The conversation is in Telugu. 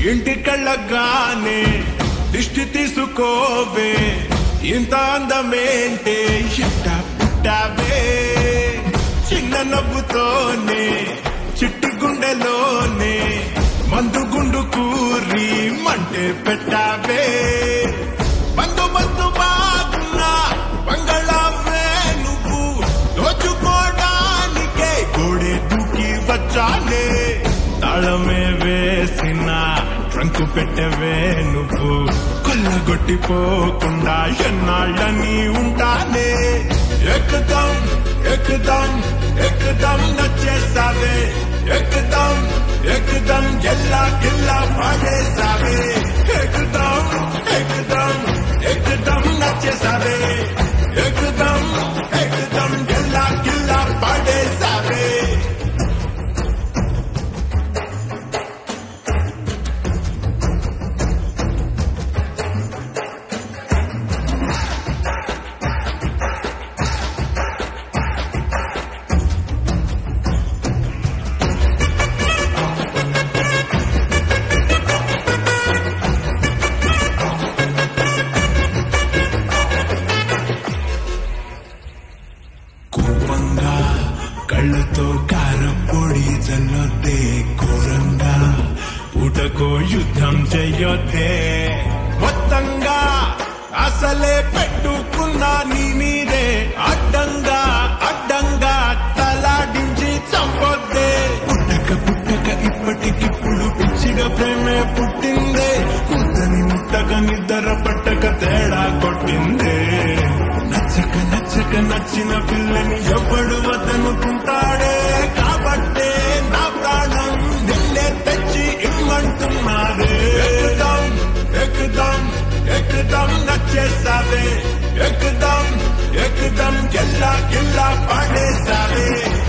ఇంటికెళ్ళగానే దిష్టి తీసుకోవే ఇంత అందమేంటే ఎట్ట పుట్టావే చిన్న నవ్వుతోనే చిట్టి గుండెలోనే మందు గుండు కూరి మంటే పెట్టావే బంధు బంధు బాగున్నా బంగళావే నువ్వు దోచుకోవడానికే గోడే దూకి వచ్చానే తాళమే వేసిన ట్రంకు పెట్టవే నువ్వు కొల్లగొట్టిపోకుండా ఎన్నాళ్ళని ఉంటానే ఎక్కుదాం ఎక్కుదాం ఎక్కుదాం నచ్చేసావే ఎక్కుదాం ఎక్కుదాం ఎల్లా గిల్లా పాడేసావే ఎక్కుదాం ఎక్కుదాం ఎక్కుదాం నచ్చేసావే ఎక్కుదాం ఎక్కుదాం ఎల్లా గిల్లా పాడేసావే కోపంగా కళ్ళతో కారపొడి చల్లొద్దే ఘోరంగా పూటకో యుద్ధం చెయ్యొద్దే మొత్తంగా అసలే పెట్టుకున్నా నీ మీదే అడ్డంగా అడ్డంగా తలాడించి చంపొద్దే పుట్టక పుట్టక ఇప్పటికిప్పుడు పిచ్చిగా ప్రేమే పుట్టిందే ముద్దని ముట్టక నిద్ర పట్టక తేడా కొట్టిందే నచ్చక నచ్చక నచ్చిన పిల్లని ఎవడు వద్దనుకుంటాడే కాబట్టే నా ప్రాణం నిన్నే తెచ్చి ఇమ్మంటున్నారే ఎక్కుదాం ఎక్కుదాం ఎక్కుదాం నచ్చేసావే ఎక్కుదాం ఎక్కుదాం గిల్లా గిల్లా పాడేసావే